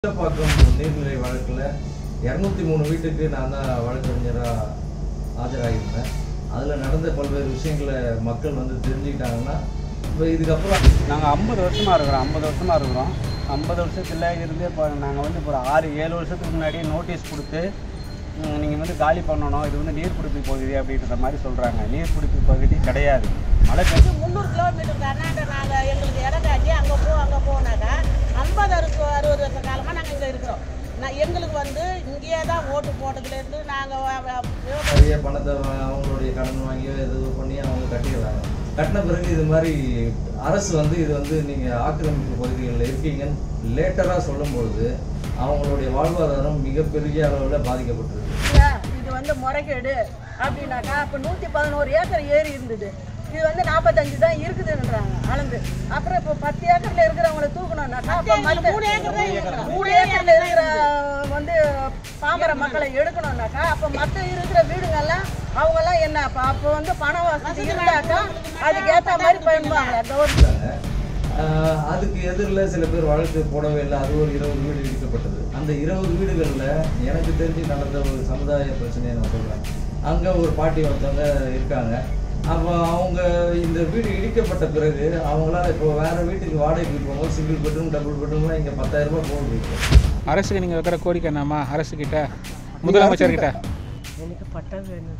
கீழப்பாக்கம் நீர்நிலை வழக்கில் இரநூத்தி மூணு வீட்டுக்கு நான் தான் வழக்கறிஞராக ஆஜராகியிருந்தேன் அதில் நடந்த பல்வேறு விஷயங்களை மக்கள் வந்து தெரிஞ்சுக்கிட்டாங்கன்னா இப்போ இதுக்கப்புறம் நாங்கள் ஐம்பது வருஷமாக இருக்கிறோம் ஐம்பது வருஷமாக இருக்கிறோம் ஐம்பது வருஷத்தில் இருந்து இப்போ நாங்கள் வந்து இப்போ ஒரு ஆறு ஏழு வருஷத்துக்கு முன்னாடி நோட்டீஸ் கொடுத்து நீங்கள் வந்து காலி பண்ணணும் இது வந்து நீர்பிடிப்பு பகுதி அப்படின்ற மாதிரி சொல்கிறாங்க நீர்பிடிப்பு பகுதி கிடையாது மழை பெஞ்சு முந்நூறு கிலோமீட்டருக்கு அண்ணாண்ட நாங்கள் எங்களுக்கு இடம் காட்டி அங்கே போ அங்கே போனாக்கா ஐம்பது அறுபது அறுபது வருஷ காலமாக நாங்கள் இங்கே இருக்கிறோம் நான் எங்களுக்கு வந்து இங்கேயே தான் ஓட்டு போட்டதுலேருந்து நாங்கள் நிறைய பணத்தை வா- அவங்களுடைய கடன் வாங்கியோ இது பண்ணி அவங்க கட்டிடுறாங்க கட்டின பிறகு இது மாதிரி அரசு வந்து இது வந்து நீங்கள் ஆக்கிரமிப்பு பகுதிகளில் இருக்கீங்கன்னு லேட்டராக சொல்லும்பொழுது அவங்களுடைய வாழ்வாதாரம் மிகப்பெரிய அளவில் பாதிக்கப்பட்டிருக்கு இது வந்து முறைகேடு அப்படின்னாக்கா அப்போ நூற்றி பதினோரு ஏக்கர் ஏரி இருந்தது இது வந்து நாற்பத்தஞ்சு தான் இருக்குதுன்றாங்க அளந்து அப்புறம் இப்போ பத்து ஏக்கர்ல இருக்கிறவங்கள தூக்கணும்னாக்கா அப்போ மத்த மூணு ஏக்கர் தான் இருக்கிறோம். மூணு ஏக்கர்ல இருக்கிற வந்து பாமர மக்களை எடுக்கணும்னாக்கா அப்போ மற்ற இருக்கிற வீடுங்கெல்லாம் அவங்கெல்லாம் என்ன அப்போ அப்போ வந்து பண வசதி இருந்தாக்கா அதுக்கு ஏற்ற மாதிரி பயன்படுவாங்க கவர்மெண்ட் இருக்காங்க. ஆஹ் அதுக்கு எதிரில் சில பேர் வழக்கு போடவே இல்லை அது ஒரு இருபது வீடு இடிக்கப்பட்டது அந்த இருபது வீடுகளில் எனக்கு தெரிஞ்சு நடந்த ஒரு சமுதாய பிரச்சனையை நான் சொல்கிறேன் அங்கே ஒரு பாட்டி ஒருத்தவங்க இருக்காங்க அப்போ அவங்க இந்த வீடு இடிக்கப்பட்ட பிறகு அவங்களால இப்போ வேற வீட்டுக்கு வாடகைக்கு போகும்போது சிங்கிள் பெட்ரூம் டபுள் பெட்ரூம்லாம் இங்கே பத்தாயிரம் ரூபாய் போகுது இப்போ அரசுக்கு நீங்கள் வைக்கிற கோரிக்கை என்னம்மா அரசுக்கிட்ட முதலமைச்சர்கிட்ட எனக்கு பட்டம் வேணும்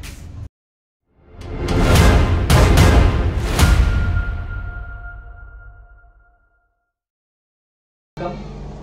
வணக்கம்.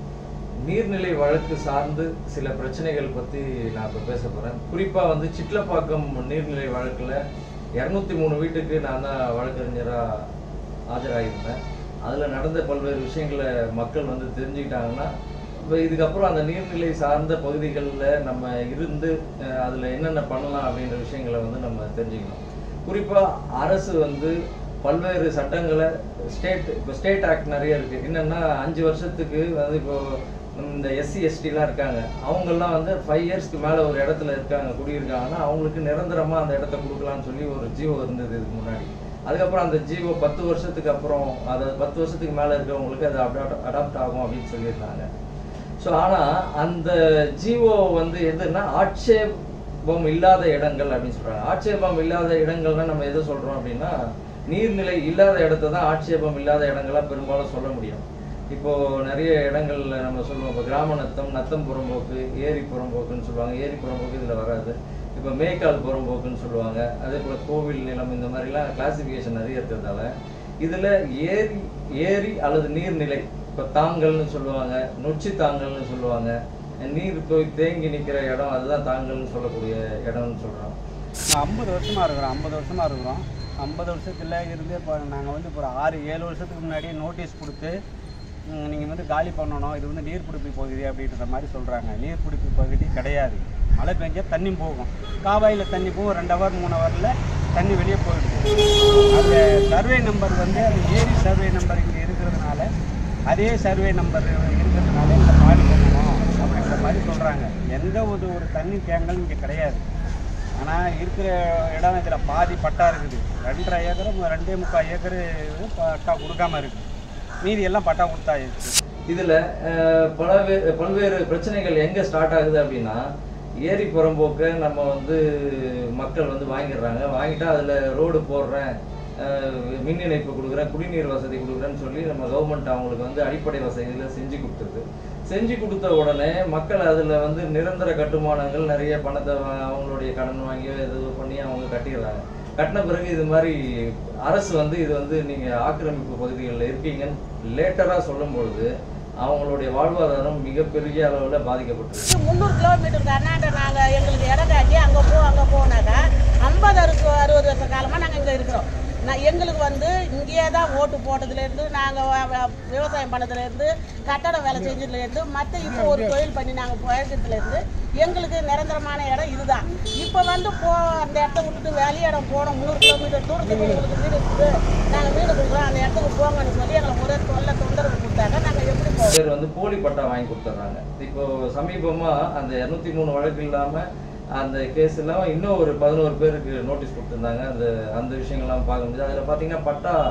நீர்நிலை வழக்கு சார்ந்து சில பிரச்சனைகள் பற்றி நான் இப்போ பேச போகிறேன் குறிப்பாக வந்து சிட்லப்பாக்கம் நீர்நிலை வழக்கில் இரநூத்தி மூணு வீட்டுக்கு நான் தான் வழக்கறிஞராக ஆஜராகியிருந்தேன் அதில் நடந்த பல்வேறு விஷயங்களை மக்கள் வந்து தெரிஞ்சுக்கிட்டாங்கன்னா இப்போ இதுக்கப்புறம் அந்த நீர்நிலை சார்ந்த பகுதிகளில் நம்ம இருந்து அதில் என்னென்ன பண்ணலாம் அப்படின்ற விஷயங்களை வந்து நம்ம தெரிஞ்சுக்கணும் குறிப்பாக அரசு வந்து பல்வேறு சட்டங்களை ஸ்டேட் இப்போ ஸ்டேட் ஆக்ட் நிறைய இருக்குது என்னென்னா அஞ்சு வருஷத்துக்கு வந்து இப்போ இந்த எஸ்சி எஸ்டிலாம் இருக்காங்க அவங்கெல்லாம் வந்து ஃபைவ் இயர்ஸ்க்கு மேலே ஒரு இடத்துல இருக்காங்க குடியிருக்காங்கன்னா அவங்களுக்கு நிரந்தரமாக அந்த இடத்த கொடுக்கலாம்னு சொல்லி ஒரு ஜியோ இருந்தது இதுக்கு முன்னாடி அதுக்கப்புறம் அந்த ஜியோ பத்து வருஷத்துக்கு அப்புறம் அதாவது பத்து வருஷத்துக்கு மேலே இருக்கிறவங்களுக்கு அது அடாப்ட் அடாப்ட் ஆகும் அப்படின்னு சொல்லியிருந்தாங்க ஸோ ஆனால் அந்த ஜீவோ வந்து எதுன்னா ஆட்சேபம் இல்லாத இடங்கள் அப்படின்னு சொல்றாங்க ஆட்சேபம் இல்லாத இடங்கள்னா நம்ம எதை சொல்றோம் அப்படின்னா நீர்நிலை இல்லாத இடத்த தான் ஆட்சேபம் இல்லாத இடங்களா பெரும்பாலும் சொல்ல முடியும் இப்போ நிறைய இடங்கள்ல நம்ம சொல்லுவோம் இப்போ கிராம நத்தம் நத்தம் புறம்போக்கு ஏரி புறம்போக்குன்னு சொல்லுவாங்க ஏரி புறம்போக்கு இதில் வராது இப்போ மேய்க்கால் புறம்போக்குன்னு சொல்லுவாங்க அதே போல் கோவில் நிலம் இந்த மாதிரிலாம் கிளாசிஃபிகேஷன் நிறைய இருக்கிறதால இதில் ஏரி ஏரி அல்லது நீர்நிலை இப்போ தாங்கல்னு சொல்லுவாங்க நொச்சி தாங்கல்னு சொல்லுவாங்க நீர் போய் தேங்கி நிற்கிற இடம் அதுதான் தாங்கல்னு சொல்லக்கூடிய இடம்னு சொல்கிறோம் நான் ஐம்பது வருஷமாக இருக்கிறோம் ஐம்பது வருஷமாக இருக்கிறோம் ஐம்பது வருஷத்தில் இருந்து இப்போ நாங்கள் வந்து இப்போ ஒரு ஆறு ஏழு வருஷத்துக்கு முன்னாடி நோட்டீஸ் கொடுத்து நீங்கள் வந்து காலி பண்ணணும் இது வந்து நீர்பிடிப்பு பகுதி அப்படின்ற மாதிரி சொல்கிறாங்க நீர்பிடிப்பு பகுதி கிடையாது மழை பெஞ்சா தண்ணி போகும் காவாயில் தண்ணி போகும் ரெண்டு ஹவர் மூணு ஹவரில் தண்ணி வெளியே போயிடுது அந்த சர்வே நம்பர் வந்து அந்த ஏரி சர்வே நம்பர் இங்கே இருக்கிறதுனால அதே சர்வே நம்பர் இருக்கிறதுனால இந்த காலி பண்ணணும் அப்படின்ற மாதிரி சொல்கிறாங்க எந்த ஒரு ஒரு தண்ணி தேங்கல் இங்கே கிடையாது ஆனால் இருக்கிற இடம் இதில் பாதி பட்டா இருக்குது ரெண்டரை ஏக்கரும் ரெண்டே முக்கால் ஏக்கரு பட்டா கொடுக்காம இருக்குது மீதி எல்லாம் பட்டா கொடுத்தாயிடுச்சு இதில் பலவேறு பல்வேறு பிரச்சனைகள் எங்கே ஸ்டார்ட் ஆகுது அப்படின்னா ஏரி புறம்போக்கை நம்ம வந்து மக்கள் வந்து வாங்கிடுறாங்க வாங்கிட்டா அதில் ரோடு போடுறேன் அஹ், மின் இணைப்பு கொடுக்குறேன் குடிநீர் வசதி கொடுக்குறேன்னு சொல்லி நம்ம கவர்மெண்ட் அவங்களுக்கு வந்து அடிப்படை வசதிகளை செஞ்சு கொடுத்துருது செஞ்சு கொடுத்த உடனே மக்கள் அதில் வந்து நிரந்தர கட்டுமானங்கள் நிறைய பணத்தை வா- அவங்களுடைய கடன் வாங்கியோ இது பண்ணி அவங்க கட்டிடுறாங்க கட்டின பிறகு இது மாதிரி அரசு வந்து இது வந்து நீங்கள் ஆக்கிரமிப்பு பகுதிகளில் இருக்கீங்கன்னு லேட்டராக சொல்லும் பொழுது அவங்களுடைய வாழ்வாதாரம் மிகப்பெரிய அளவில் பாதிக்கப்பட்டிருக்கு முந்நூறு கிலோமீட்டருக்கு அண்ணாண்ட நாங்கள் எங்களுக்கு இடம் காட்டி அங்கே போ அங்கே போனாக்கா ஐம்பது அறுபது அறுபது வருஷ காலமாக நாங்கள் இங்கே இருக்கிறோம் நான் எங்களுக்கு வந்து இங்கேயே தான் ஓட்டு போட்டதுலேருந்து நாங்கள் விவசாயம் பண்ணதுலேருந்து கட்டட வேலை செஞ்சதுலேருந்து மற்ற இப்போ ஒரு தொழில் பண்ணி நாங்கள் பழக்கத்துலேருந்து எங்களுக்கு நிரந்தரமான இடம் இதுதான் இப்போ வந்து போ அந்த இடத்த விட்டுட்டு வெளி இடம் போனோம் நூறு கிலோமீட்டர் தூரத்துக்கு உங்களுக்கு வீடு இருக்குது நாங்கள் வீடு கொடுக்குறோம் அந்த இடத்துக்கு போங்கன்னு சொல்லி எங்களை ஒரே தொல்லை தொந்தரவு கொடுத்தாக்க நாங்கள் எப்படி போவோம் பேர் வந்து போலி பட்டா வாங்கி கொடுத்துட்றாங்க இப்போ சமீபமா அந்த இரநூத்தி மூணு வழக்கு இல்லாம அந்த கேஸ் எல்லாம் இன்னும் ஒரு பதினோரு பேருக்கு நோட்டீஸ் கொடுத்துருந்தாங்க அந்த அந்த விஷயங்கள்லாம் பார்க்க முடியுது அதில் பார்த்தீங்கன்னா பட்டா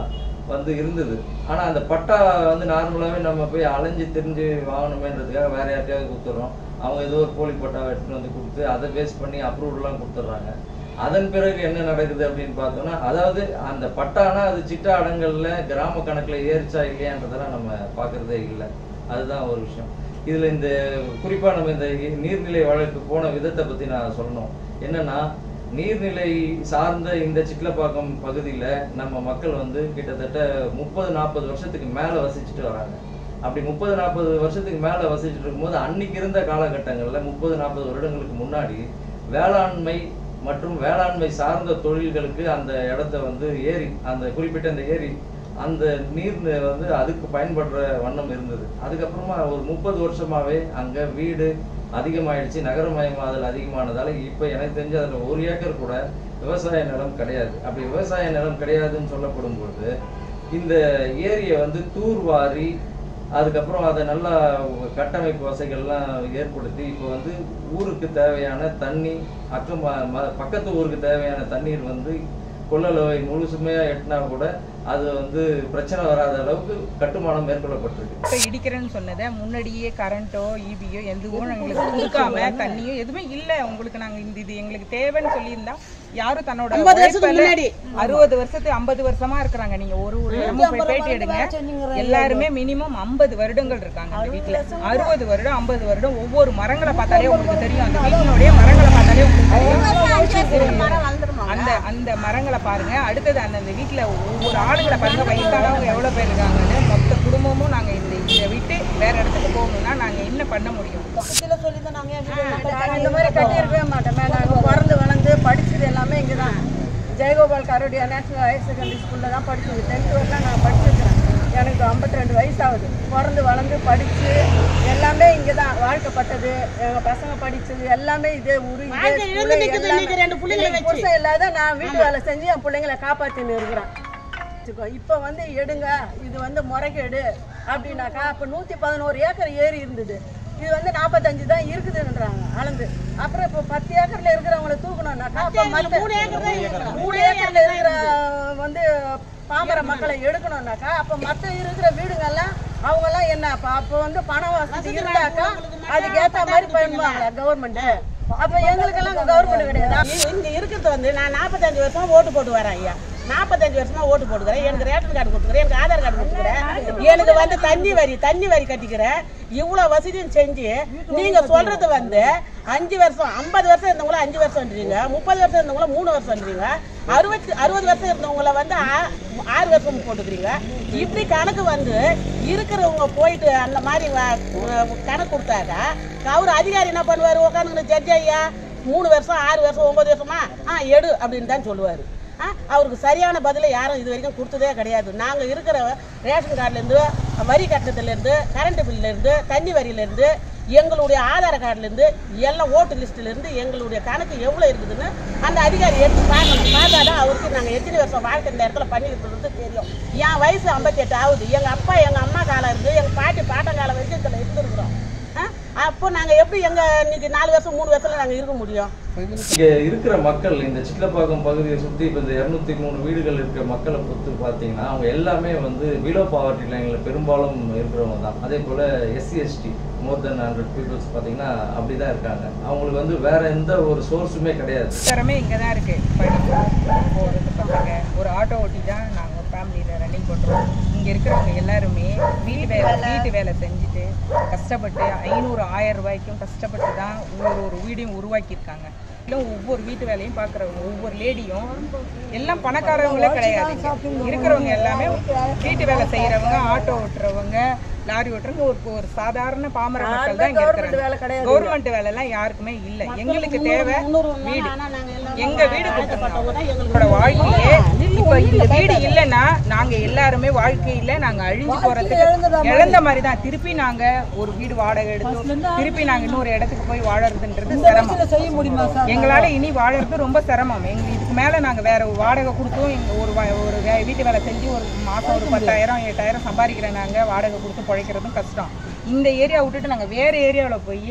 வந்து இருந்தது ஆனா அந்த பட்டா வந்து நார்மலாவே நம்ம போய் அலைஞ்சு திரிஞ்சு வாங்கணுமேன்றதுக்காக வேற யார்ட்டையாவது கொடுத்துறோம் அவங்க ஏதோ ஒரு போலி பட்டாவை எடுத்துட்டு வந்து கொடுத்து அதை பேஸ் பண்ணி அப்ரூவல்லாம் கொடுத்துட்றாங்க அதன் பிறகு என்ன நடக்குது அப்படின்னு பார்த்தோம்னா அதாவது அந்த பட்டானா அது சிட்டா அடங்கல்ல கிராம கணக்குல ஏறிச்சா இல்லையான்றதெல்லாம் நம்ம பார்க்கறதே இல்லை அதுதான் ஒரு விஷயம் இதுல இந்த குறிப்பா நம்ம இந்த நீர்நிலை வழக்கு போன விதத்தை பத்தி நான் சொல்லணும் என்னன்னா நீர்நிலை சார்ந்த இந்த சிட்லப்பாக்கம் பகுதியில நம்ம மக்கள் வந்து கிட்டத்தட்ட முப்பது நாற்பது வருஷத்துக்கு மேல வசிச்சுட்டு வராங்க அப்படி முப்பது நாற்பது வருஷத்துக்கு மேல வசிச்சுட்டு இருக்கும்போது அன்னைக்கு இருந்த காலகட்டங்கள்ல முப்பது நாற்பது வருடங்களுக்கு முன்னாடி வேளாண்மை மற்றும் வேளாண்மை சார்ந்த தொழில்களுக்கு அந்த இடத்த வந்து ஏரி அந்த குறிப்பிட்ட அந்த ஏரி அந்த நீர் நி- வந்து அதுக்கு பயன்படுற வண்ணம் இருந்தது அதுக்கப்புறமா ஒரு முப்பது வருஷமாவே அங்க வீடு அதிகமாயிடுச்சு நகரமயமாதல் அதிகமானதால இப்ப எனக்கு தெரிஞ்ச அதுல ஒரு ஏக்கர் கூட விவசாய நிலம் கிடையாது அப்படி விவசாய நிலம் கிடையாதுன்னு சொல்லப்படும் பொழுது இந்த ஏரியை வந்து தூர்வாரி அதுக்கப்புறம் அதை நல்லா கட்டமைப்பு வசதிகள்லாம் ஏற்படுத்தி இப்போ வந்து ஊருக்கு தேவையான தண்ணி அக்கம் ப- ம- பக்கத்து ஊருக்கு தேவையான தண்ணீர் வந்து கொள்ளளவை முழுசுமையா எட்டினா கூட அது வந்து பிரச்சனை வராத அளவுக்கு கட்டுமானம் மேற்கொள்ளப்பட்டிருக்கு இப்போ இடிக்கிறேன்னு சொன்னதை முன்னாடியே கரண்ட்டோ ஈபியோ எதுவும் எங்களுக்கு கொடுக்காம தண்ணியோ எதுவுமே இல்லை உங்களுக்கு நாங்கள் இந்த இது எங்களுக்கு தேவைன்னு சொல்லியிருந்தா யாரும் தன்னோட ஐம்பது வருஷத்துக்கு உழைப்பால முன்னாடி. அறுபது வருஷத்து ஐம்பது வருஷமா இருக்கிறாங்க நீங்க ஒரு ஒரு இடமும் போய் பேட்டி எடுங்க எல்லாருமே மினிமம் ஐம்பது வருடங்கள் இருக்காங்க அந்த வீட்டுல அறுபது வருடம் ஐம்பது வருடம் ஒவ்வொரு மரங்களை பார்த்தாலே உங்களுக்கு தெரியும் அந்த வீட்டினுடைய மரங்களை பார்த்தாலே உங்களுக்கு தெரியும் மரம் வளர்ந்துருமா அந்த அந்த மரங்களை பாருங்க அடுத்தது அந்த அந்த வீட்டுல ஒவ்வொரு ஆளுங்களை பாருங்க வயசானவங்க எவ்வளவு பேர் இருக்காங்கன்னு மொத்த குடும்பமும் நாங்க இந்த இதை விட்டு வேற இடத்துக்கு போகணும்னா நாங்க என்ன பண்ண முடியும் பக்கத்துல சொல்லி தான் நாங்க என் வீடு நாங்கள் இந்த மாதிரி கட்டியிருக்கவே மாட்டோமே நாங்கள் பிறந்து வளர்ந்து படிச்சது எல்லாமே இங்கே தான் Jayagopal Garodia National Higher Secondary ஸ்கூலில் தான் படிச்சது டென்த் வரலாம் நான் படிச்சிருக்கிறேன் எனக்கு ஐம்பத்தி ரெண்டு வயசாகுது பிறந்து வளர்ந்து படித்து எல்லாமே இங்கே தான் வாழ்க்கப்பட்டது எங்கள் பசங்க படிச்சது எல்லாமே இதே ஊர் இதே வாழ்க்கை school, இழந்து நிக்குது எல்லாமே. இன்னைக்கு ரெண்டு பிள்ளைங்களை இன்னைக்கு வச்சு. புருஷன் இல்லாத நான் வீட்டு வேலை செஞ்சு என் பிள்ளைங்களை காப்பாற்றின்னு இருக்கிறேன் வச்சுக்கோ இப்போ வந்து எடுங்க இது வந்து முறைகேடு அப்படின்னாக்கா அப்போ நூற்றி பதினோரு ஏக்கர் ஏரி இருந்தது இது வந்து நாற்பத்தஞ்சு தான் இருக்குதுன்றாங்க அளந்து அப்புறம் இப்போ பத்து ஏக்கர்ல இருக்கிறவங்கள தூக்கணும்னாக்கா அப்போ மற்ற மூணு ஏக்கர் தான் இருக்கிறோம். மூணு ஏக்கர்ல இருக்கிற வந்து பாமர மக்களை எடுக்கணும்னாக்கா அப்போ மற்ற இருக்கிற வீடுங்கெல்லாம் அவங்கெல்லாம் என்ன அப்போ அப்போ வந்து பண வசதி இருந்தாக்கா அதுக்கு ஏற்ற மாதிரி பண்ணுவாங்களா கவர்மெண்ட் அப்போ எங்களுக்கெல்லாம் கவர்மெண்ட் கிடையாது இங்க- இங்க இருக்கிறது வந்து நான் நாற்பத்தஞ்சு வருஷமா ஓட்டு போட்டு வரேன் ஐயா நாற்பத்தஞ்சு வருஷமா ஓட்டு போட்டுக்கிறேன் எனக்கு ரேஷன் கார்டு கொடுத்துக்கிறேன் எனக்கு ஆதார் கார்டு கொடுத்துக்கிறேன் எனக்கு வந்து தண்ணி வரி தண்ணி வரி கட்டிக்கிறேன் இவ்வளவு வசதியும் செஞ்சு நீங்க சொல்றது வந்து அஞ்சு வருஷம் ஐம்பது வருஷம் இருந்தவங்கள அஞ்சு வருஷம்ன்றீங்க முப்பது வருஷம் இருந்தவங்கள மூணு வருஷம்ன்றீங்க அறுபத்தி அறுபது வருஷம் இருந்தவங்கள வந்து ஆ- ஆறு வருஷம் போட்டுக்கிறீங்க இப்படி கணக்கு வந்து இருக்கிறவங்க போயிட்டு அந்த மாதிரி வ- வ- கணக்கு கொடுத்தாக்கா அவர் அதிகாரி என்ன பண்ணுவார் உட்காந்துக்கிட்டு ஜட்ஜ் ஐயா மூணு வருஷம் ஆறு வருஷம் ஒன்பது வருஷமா ஆ எடு அப்படின்னு தான் சொல்லுவார் ஆ அவருக்கு சரியான பதிலை யாரும் இது வரைக்கும் கொடுத்ததே கிடையாது நாங்கள் இருக்கிற ரேஷன் கார்டுலேருந்து வரி கட்டணத்துலேருந்து கரண்ட் பில்லேருந்து தண்ணி வரியிலேருந்து எங்களுடைய ஆதார கார்டுலேருந்து எல்லாம் ஓட்டு லிஸ்ட்லேருந்து எங்களுடைய கணக்கு எவ்வளோ இருக்குதுன்னு அந்த அதிகாரி எடுத்து பார்க்கணும் பார்த்தா தான் அவருக்கு நாங்கள் எத்தனை வருஷம் வாழ்க்கை இந்த இடத்துல பண்ணிக்கிட்டு தெரியும் என் வயசு ஐம்பத்தெட்டு ஆகுது எங்கள் அப்பா எங்கள் அம்மா காலம் இருக்குது எங்கள் பாட்டி பாட்டங்காலம் வரைக்கும் இதில் இருந்துருக்குறோம் ஆ அப்போ நாங்கள் எப்படி எங்கள் இன்னைக்கு நாலு வருஷம் மூணு வருஷத்தில் நாங்கள் இருக்க முடியும் இங்க இருக்கிற மக்கள் இந்த சிட்லப்பாக்கம் பகுதியை சுத்தி இப்ப இந்த இருநூத்தி மூணு வீடுகள் இருக்கிற மக்களை பொறுத்து பாத்தீங்கன்னா அவங்க எல்லாமே வந்து பிலோ பாவர்ட்டி லைன்ல பெரும்பாலும் இருக்கிறவங்க தான் அதே போல SC ST more than hundred peoples பாத்தீங்கன்னா அப்படிதான் இருக்காங்க அவங்களுக்கு வந்து வேற எந்த ஒரு சோர்ஸுமே கிடையாது திறமே இங்கே தான் இருக்கு படிப்பு போகிறது பசங்க ஒரு ஆட்டோ ஓட்டி தான் நாங்கள் ஒரு ஃபேமிலியில் ரன்னிங் பண்ணுறோம் இங்கே இருக்கிறவங்க எல்லாருமே வீட்டு வேலை வீட்டு வேலை செஞ்சுட்டு கஷ்டப்பட்டு ஐநூறு ஆயிரம் ரூபாய்க்கும் கஷ்டப்பட்டு தான் ஒவ்வொரு ஒரு வீடையும் உருவாக்கியிருக்காங்க இல்லை ஒவ்வொரு வீட்டு வேலையும் பார்க்குறவங்க ஒவ்வொரு லேடியும் எல்லாம் பணக்காரவங்களே கிடையாது இருக்கிறவங்க எல்லாமே வீட்டு வேலை செய்கிறவங்க ஆட்டோ ஓட்டுறவங்க லாரி ஓட்டுறவங்க ஒரு ஒரு சாதாரண பாமர மக்கள் தான் இங்கே கவர்மெண்ட் வேலை இருக்கிறாங்க கிடையாது கவர்மெண்ட் வேலை எல்லாம் யாருக்குமே இல்ல எங்களுக்கு தேவை வீடு எங்க வீடு கொடுத்துருங்க எங்களோட வாழ்க்கையே இப்ப இந்த வீடு இல்லைன்னா நாங்க எல்லாருமே வாழ்க்கையில நாங்க அழிஞ்சு போறதுக்கு இழந்த மாதிரி தான் திருப்பி நாங்க ஒரு வீடு வாடகை எடுத்து திருப்பி நாங்க இன்னொரு இடத்துக்கு போய் வாழறதுன்றது சிரமம் செய்ய முடியுமா சார் எங்களால இனி வாழறது ரொம்ப சிரமம் எங்க இதுக்கு மேல நாங்க வேற வாடகை கொடுத்தும் எங்க ஒரு வ- ஒரு வே- வீட்டு வேலை செஞ்சு ஒரு மாசம் ஒரு பத்தாயிரம் எட்டாயிரம் சம்பாதிக்கிற நாங்க வாடகை கொடுத்து பிழைக்கிறதும் கஷ்டம் இந்த ஏரியா விட்டுட்டு நாங்க வேற ஏரியாவில் போய்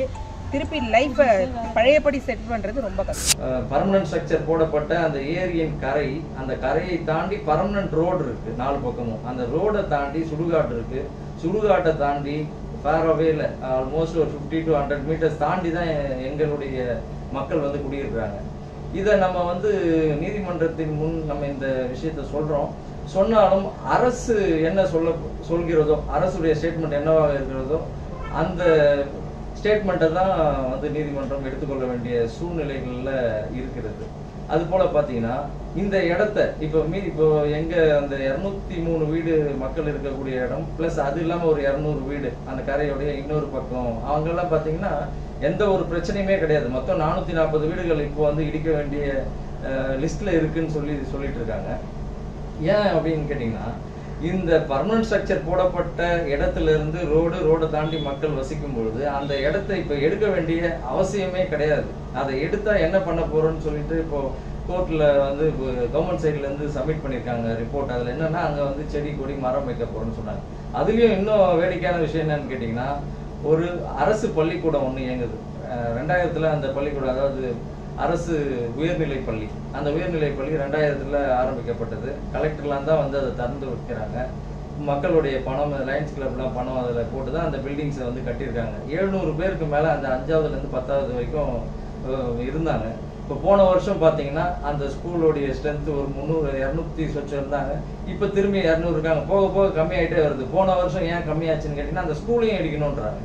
திருப்பி லைஃப்பை பழையபடி செட் பண்ணுறது ரொம்ப கஷ்டம் பர்மனன்ட் ஸ்ட்ரக்சர் போடப்பட்ட அந்த ஏரியின் கரை அந்த கரையை தாண்டி பர்மனன்ட் ரோடு இருக்கு நாலு பக்கமும் அந்த ரோடை தாண்டி சுடுகாடு இருக்கு சுடுகாட்டை தாண்டி ஃபேரவேல ஆல்மோஸ்ட் ஒரு ஃபிஃப்டி டு ஹண்ட்ரட் மீட்டர்ஸ் தாண்டி தான் எ- எங்களுடைய மக்கள் வந்து குடியிருக்கிறாங்க இதை நம்ம வந்து நீதிமன்றத்தின் முன் நம்ம இந்த விஷயத்த சொல்றோம் சொன்னாலும் அரசு என்ன சொல்ல சொல்கிறதோ அரசுடைய ஸ்டேட்மெண்ட் என்னவாக இருக்கிறதோ அந்த ஸ்டேட்மெண்ட்டை தான் வந்து நீதிமன்றம் எடுத்துக்கொள்ள வேண்டிய சூழ்நிலைகள்ல இருக்கிறது அது போல பாத்தீங்கன்னா இந்த இடத்த இப்போ மீ இப்போ எங்க அந்த இரநூத்தி மூணு வீடு மக்கள் இருக்கக்கூடிய இடம் பிளஸ் அது இல்லாம ஒரு இரநூறு வீடு அந்த கரையோடைய இன்னொரு பக்கம் அவங்கெல்லாம் பாத்தீங்கன்னா எந்த ஒரு பிரச்சனையுமே கிடையாது மொத்தம் நானூத்தி நாற்பது வீடுகள் இப்போ வந்து இடிக்க வேண்டிய லிஸ்ட்ல இருக்குன்னு சொல்லி சொல்லிட்டு இருக்காங்க ஏன் அப்படின்னு கேட்டிங்கன்னா இந்த பர்மனன்ட் ஸ்ட்ரக்சர் போடப்பட்ட இடத்துல இருந்து ரோடு ரோடை தாண்டி மக்கள் வசிக்கும் பொழுது அந்த இடத்தை இப்போ எடுக்க வேண்டிய அவசியமே கிடையாது அதை எடுத்தா என்ன பண்ண போறோம்னு சொல்லிட்டு இப்போ கோர்ட்ல வந்து கவர்மெண்ட் சைட்ல இருந்து சப்மிட் பண்ணியிருக்காங்க ரிப்போர்ட் அதுல என்னன்னா அங்க வந்து செடி கொடி மரம் வைக்க போறோம்னு சொன்னாங்க அதுலயும் இன்னும் வேடிக்கையான விஷயம் என்னன்னு கேட்டிங்கன்னா ஒரு அரசு பள்ளிக்கூடம் ஒன்று இயங்குது அஹ் ரெண்டாயிரத்துல அந்த பள்ளிக்கூடம் அதாவது அரசு உயர்நிலை பள்ளி அந்த உயர்நிலை பள்ளி ரெண்டாயிரத்துல ஆரம்பிக்கப்பட்டது கலெக்டர்லாம் தான் வந்து அதை திறந்து வைக்கிறாங்க மக்களுடைய பணம் லயன்ஸ் கிளப்லாம் பணம் அதில் போட்டு தான் அந்த பில்டிங்ஸை வந்து கட்டியிருக்காங்க எழுநூறு பேருக்கு மேலே அந்த அஞ்சாவதுலேருந்து பத்தாவது வரைக்கும் அஹ், இருந்தாங்க இப்போ போன வருஷம் பார்த்தீங்கன்னா அந்த ஸ்கூலோடைய ஸ்ட்ரென்த் ஒரு முந்நூறு இரநூத்தி சொச்சம் இருந்தாங்க இப்போ திரும்பி இரநூறு இருக்காங்க போக போக கம்மியாயிட்டே வருது போன வருஷம் ஏன் கம்மியாச்சுன்னு கேட்டிங்கன்னா அந்த ஸ்கூலையும் இடிக்கணுன்றாங்க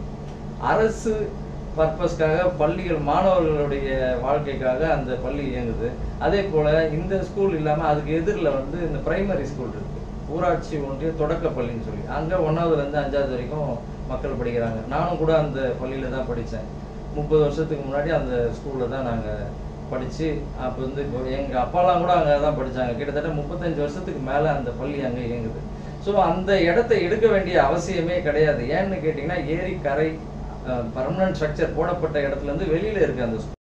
அரசு பர்பஸ்க்காக பள்ளிகள் மாணவர்களுடைய வாழ்க்கைக்காக அந்த பள்ளி இயங்குது அதே போல இந்த ஸ்கூல் இல்லாம அதுக்கு எதிரில் வந்து இந்த பிரைமரி ஸ்கூல் இருக்கு ஊராட்சி ஒன்றிய தொடக்க பள்ளின்னு சொல்லி அங்க ஒன்னாவதுல இருந்து அஞ்சாவது வரைக்கும் மக்கள் படிக்கிறாங்க நானும் கூட அந்த பள்ளியில தான் படித்தேன் முப்பது வருஷத்துக்கு முன்னாடி அந்த ஸ்கூல்ல தான் நாங்க படிச்சு அப்போ வந்து இப்போ எங்க அப்பாலாம் கூட அங்கே தான் படிச்சாங்க கிட்டத்தட்ட முப்பத்தஞ்சு வருஷத்துக்கு மேல அந்த பள்ளி அங்க இயங்குது ஸோ அந்த இடத்தை எடுக்க வேண்டிய அவசியமே கிடையாது ஏன்னு கேட்டிங்கன்னா ஏரி கரை பர்மனன்ட் ஸ்ட்ரக்சர் போடப்பட்ட இடத்துல இருந்து வெளியில இருக்கு அந்த school.